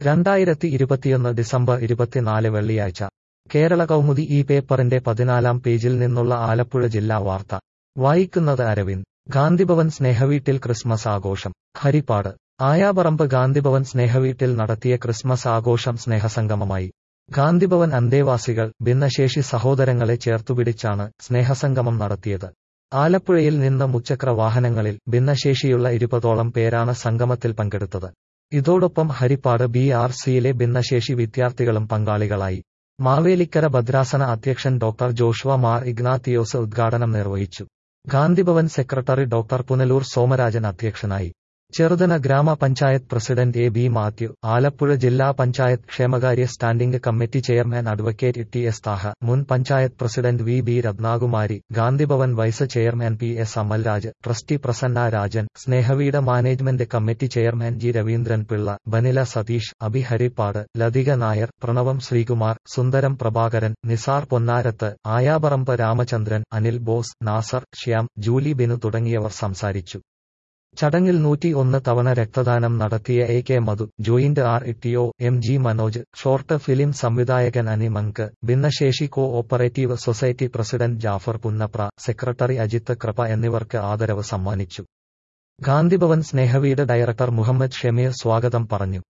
രണ്ടായിരത്തി ഇരുപത്തിയൊന്ന് ഡിസംബർ ഇരുപത്തിനാല് വെള്ളിയാഴ്ച കേരള കൗമുദി ഈ പേപ്പറിന്റെ പതിനാലാം പേജിൽ നിന്നുള്ള ആലപ്പുഴ ജില്ലാ വാർത്ത വായിക്കുന്നത് അരവിന്ദ് ഗാന്ധിഭവൻ സ്നേഹവീട്ടിൽ ക്രിസ്മസ് ആഘോഷം ഹരിപ്പാട് ആയാപറമ്പ് ഗാന്ധിഭവൻ സ്നേഹവീട്ടിൽ നടത്തിയ ക്രിസ്മസ് ആഘോഷം സ്നേഹസംഗമമായി ഗാന്ധിഭവൻ അന്തേവാസികൾ ഭിന്നശേഷി സഹോദരങ്ങളെ ചേർത്തുപിടിച്ചാണ് സ്നേഹസംഗമം നടത്തിയത് ആലപ്പുഴയിൽ നിന്ന് മുച്ചക്ര വാഹനങ്ങളിൽ ഭിന്നശേഷിയുള്ള ഇരുപതോളം പേരാണ് സംഗമത്തിൽ പങ്കെടുത്തത് ഇതോടൊപ്പം ഹരിപ്പാട് ബി ആർ സിയിലെ ഭിന്നശേഷി വിദ്യാർത്ഥികളും പങ്കാളികളായി മാവേലിക്കര ഭദ്രാസന അധ്യക്ഷൻ ഡോക്ടർ ജോഷുവ മാർ ഇഗ്നാത്തിയോസ് ഉദ്ഘാടനം നിർവഹിച്ചു ഗാന്ധിഭവൻ സെക്രട്ടറി ഡോക്ടർ പുനലൂർ സോമരാജൻ അധ്യക്ഷനായി ചെറുതന ഗ്രാമപഞ്ചായത്ത് president A B Mathew Alappuzha ജില്ലാ പഞ്ചായത്ത് ക്ഷേമകാര്യ standing committee chairman advocate T S Thaha മുൻ panchayat president V B Rathnakumari Gandhibhavan vice chairman P S Amalraj trustee Prasanna Rajan Snehaveedu management committee chairman G Raveendran Pillai Banila Satheesh Abi Harippad Lathika Nair Pranavam Sreekumar Sundaram Prabhakaran Nisar Ponnarath Ayaparambu Ramachandran Anil Bose Nasar Shyam Julie Binu തുടങ്ങിയവർ സംസാരിച്ചു ചടങ്ങിൽ നൂറ്റി ഒന്ന് തവണ രക്തദാനം നടത്തിയ A K Madhu joint R T O M G Manoj short film സംവിധായകൻ അനിമങ്ക് ഭിന്നശേഷി cooperative society president Jafar Punnapra secretary Ajith Krupa എന്നിവർക്ക് ആദരവ് സമ്മാനിച്ചു ഗാന്ധിഭവൻ സ്നേഹവീട് ഡയറക്ടർ മുഹമ്മദ് ഷമീർ സ്വാഗതം പറഞ്ഞു